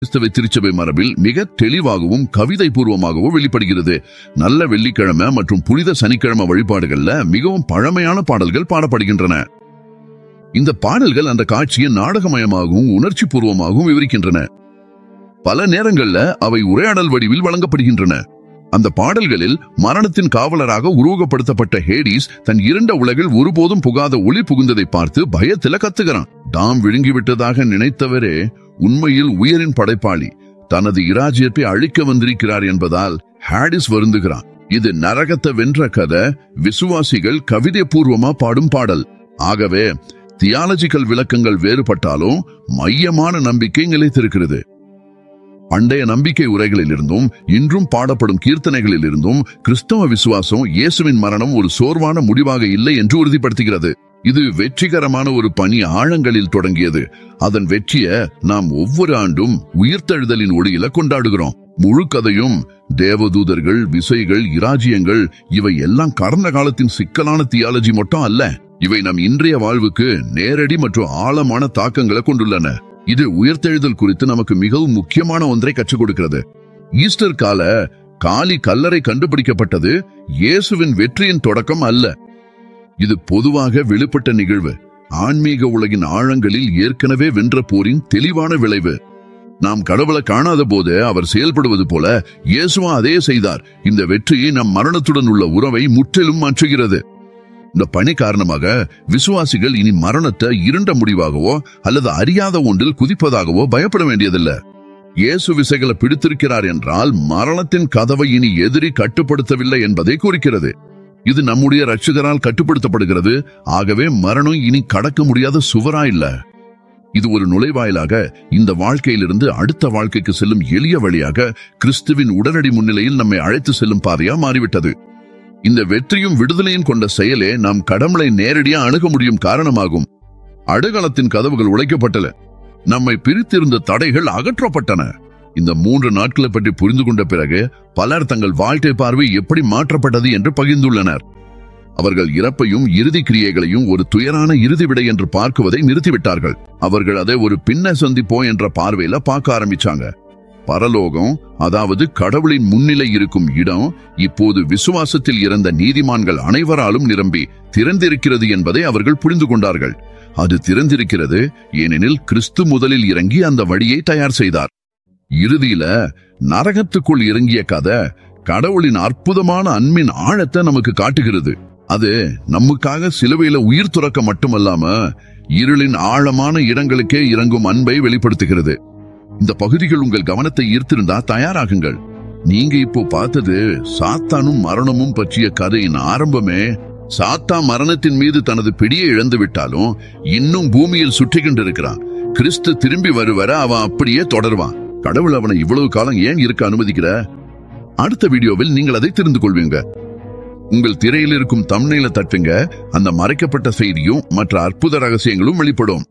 கிறிஸ்தவ திருச்சபை மரபில் மிக தெளிவாகவும் கவிதை பூர்வமாகவும் வெளிப்படுகிறது நல்ல வெள்ளிக்கிழமை மற்றும் புனித சனிக்கிழமை வழிபாடுகள்ல மிகவும் பழமையான பாடல்கள் பாடப்படுகின்றன இந்த பாடல்கள் அந்த காட்சியை நாடகமயமாகவும் உணர்ச்சி பூர்வமாகவும் விவரிக்கின்றன பல நேரங்கள்ல அவை உரையாடல் வடிவில் வழங்கப்படுகின்றன அந்த பாடல்களில் மரணத்தின் காவலராக உருவகப்படுத்தப்பட்ட ஹேடிஸ் தன் இருண்ட உலகில் ஒருபோதும் புகாத ஒளி புகுந்ததை பார்த்து பயத்தில கத்துகிறான் தாம் விழுங்கிவிட்டதாக நினைத்தவரே உண்மையில் உயரின் படைப்பாளி தனது இராஜ்யத்தை அழிக்க வந்திருக்கிறார் என்பதால் ஹாடிஸ் வருந்துகிறான் இது நரகத்தை வென்ற கதை விசுவாசிகள் கவிதை பூர்வமா பாடும் பாடல் ஆகவே தியாலஜிக்கல் விளக்கங்கள் வேறுபட்டாலும் மையமான நம்பிக்கை நிலைத்திருக்கிறது பண்டைய நம்பிக்கை உரைகளில் இருந்தும் இன்றும் பாடப்படும் கீர்த்தனைகளில் இருந்தும் கிறிஸ்தவ விசுவாசம் இயேசுவின் மரணம் ஒரு சோர்வான முடிவாக இல்லை என்று உறுதிப்படுத்துகிறது இது வெற்றிகரமான ஒரு பணி ஆழங்களில் தொடங்கியது அதன் வெற்றிய நாம் ஒவ்வொரு ஆண்டும் உயிர்த்தெழுதலின் ஒளியில கொண்டாடுகிறோம் முழு கதையும் தேவதூதர்கள் விசைகள் இராஜ்யங்கள் இவை எல்லாம் கடந்த காலத்தின் சிக்கலான தியாலஜி மட்டும் அல்ல இவை நம் இன்றைய வாழ்வுக்கு நேரடி மற்றும் ஆழமான தாக்கங்களை கொண்டுள்ளன இது உயிர்த்தெழுதல் குறித்து நமக்கு மிகவும் முக்கியமான ஒன்றை கற்றுக் கொடுக்கிறது ஈஸ்டர் கால காலி கல்லறை கண்டுபிடிக்கப்பட்டது இயேசுவின் வெற்றியின் தொடக்கம் அல்ல இது பொதுவாக வெளிப்பட்ட நிகழ்வு ஆன்மீக உலகின் ஆழங்களில் ஏற்கனவே வென்ற போரின் தெளிவான விளைவு நாம் கடவுளை காணாத போது அவர் செயல்படுவது போல இயேசுவா அதே செய்தார் இந்த வெற்றி நம் மரணத்துடன் உள்ள உறவை முற்றிலும் மாற்றுகிறது இந்த பணி காரணமாக விசுவாசிகள் இனி மரணத்தை இருண்ட முடிவாகவோ அல்லது அறியாத ஒன்றில் குதிப்பதாகவோ பயப்பட வேண்டியதில்லை இயேசு விசைகளை பிடித்திருக்கிறார் என்றால் மரணத்தின் கதவை இனி எதிரி கட்டுப்படுத்தவில்லை என்பதை குறிக்கிறது இது நம்முடைய ரட்சகரால் கட்டுப்படுத்தப்படுகிறது ஆகவே மரணம் இனி கடக்க முடியாத சுவரா இல்ல இது ஒரு நுழைவாயிலாக இந்த வாழ்க்கையிலிருந்து அடுத்த வாழ்க்கைக்கு செல்லும் எளிய வழியாக கிறிஸ்துவின் உடனடி முன்னிலையில் நம்மை அழைத்து செல்லும் பாதையா மாறிவிட்டது இந்த வெற்றியும் விடுதலையும் கொண்ட செயலே நாம் கடவுளை நேரடியா அணுக முடியும் காரணமாகும் அடுகளத்தின் கதவுகள் உடைக்கப்பட்டன நம்மை பிரித்திருந்த தடைகள் அகற்றப்பட்டன இந்த மூன்று நாட்களை பற்றி புரிந்து கொண்ட பிறகு பலர் தங்கள் வாழ்க்கை பார்வை எப்படி மாற்றப்பட்டது என்று பகிர்ந்துள்ளனர் அவர்கள் இறப்பையும் இறுதி கிரியைகளையும் ஒரு துயரான இறுதி விடை என்று பார்க்குவதை நிறுத்திவிட்டார்கள் அவர்கள் அதை ஒரு பின்ன சந்திப்போம் என்ற பார்வையில பார்க்க ஆரம்பிச்சாங்க பரலோகம் அதாவது கடவுளின் முன்னிலை இருக்கும் இடம் இப்போது விசுவாசத்தில் இறந்த நீதிமான்கள் அனைவராலும் நிரம்பி திறந்திருக்கிறது என்பதை அவர்கள் புரிந்து கொண்டார்கள் அது திறந்திருக்கிறது ஏனெனில் கிறிஸ்து முதலில் இறங்கி அந்த வழியை தயார் செய்தார் இறுதியில நரகத்துக்குள் இறங்கிய கதை கடவுளின் அற்புதமான அன்பின் ஆழத்தை நமக்கு காட்டுகிறது அது நமக்காக சிலுவையில உயிர் துறக்க மட்டுமல்லாம இருளின் ஆழமான இடங்களுக்கே இறங்கும் அன்பை வெளிப்படுத்துகிறது இந்த பகுதிகள் உங்கள் கவனத்தை ஈர்த்திருந்தா தயாராகுங்கள் நீங்க இப்போ பார்த்தது சாத்தானும் மரணமும் பற்றிய கதையின் ஆரம்பமே சாத்தா மரணத்தின் மீது தனது பிடியை இழந்து விட்டாலும் இன்னும் பூமியில் சுற்றி கொண்டிருக்கிறான் கிறிஸ்து திரும்பி வருவர அவன் அப்படியே தொடர்வான் கடவுள் அவனை இவ்வளவு காலம் ஏன் இருக்க அனுமதிக்கிற அடுத்த வீடியோவில் நீங்கள் அதை தெரிந்து கொள்வீங்க உங்கள் திரையில் இருக்கும் தம்னையில தட்டுங்க அந்த மறைக்கப்பட்ட செய்தியும் மற்ற அற்புத ரகசியங்களும் வெளிப்படும்